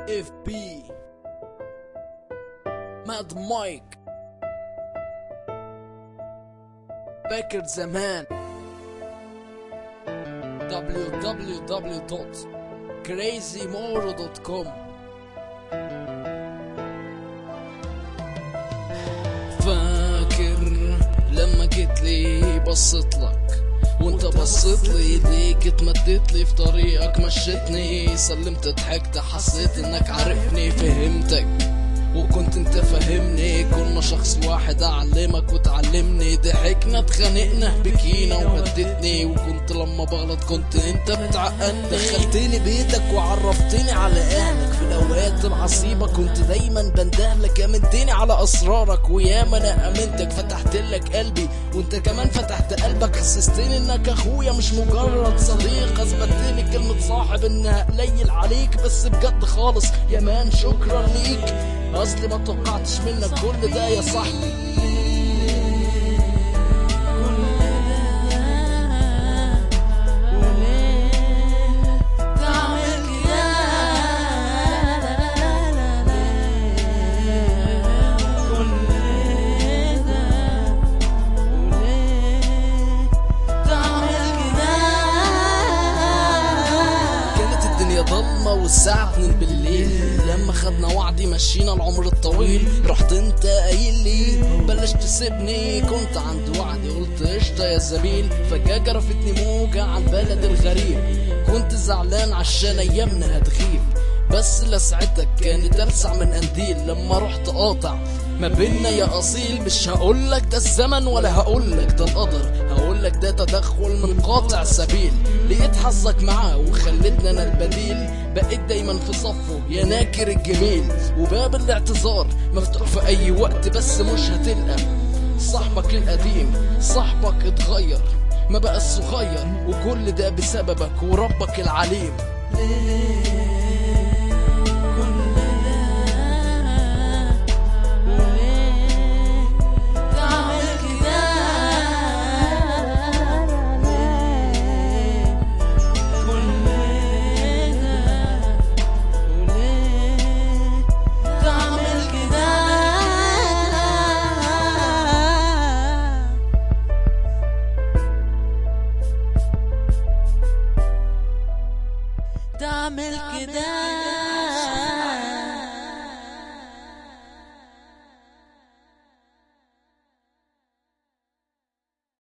اف بي ماد مايك فاكر زمان www.crazymoro.com فاكر لما جيت لي بصيت لك وانت بصيت لي ايديك اتمدت لي في طريقك مشيتني سلمت ضحكت حسيت انك عارفني فهمتك وكنت انت فاهمني كنا شخص واحد اعلمك وتعلمني ضحكنا اتخانقنا بكينا وهدتني وكنت لما بغلط كنت انت بتعقدني دخلتني بيتك وعرفتني على اهلك في الاوقات العصيبة كنت دايما بندهلك امنتني على اسرارك وياما انا امنتك فتحت لك قلبي وانت كمان فتحت قلبك حسستني انك اخويا مش مجرد صديق اثبتت لي كلمة صاحب انها قليل عليك بس بجد خالص يا مان شكرا ليك اصلي ما توقعتش منك كل ده يا صاحبي كانت الدنيا ضلمة والساعة 2 بالليل لما خدنا وعدي مشينا العمر الطويل رحت انت قايل لي بلاش تسيبني كنت عند وعدي قلت قشطة يا زميل فجأة جرفتني موجة على البلد الغريب كنت زعلان عشان ايامنا هتغيب بس لسعتك كانت ألسع من قنديل لما رحت قاطع ما بينا يا أصيل مش هقولك ده الزمن ولا هقولك ده القدر هقولك ده تدخل من قاطع سبيل لقيت حظك معاه وخلتنا أنا البديل بقيت دايما في صفه يا ناكر الجميل وباب الاعتذار مفتوح في أي وقت بس مش هتلقى صاحبك القديم صاحبك اتغير ما بقى الصغير وكل ده بسببك وربك العليم تعمل كده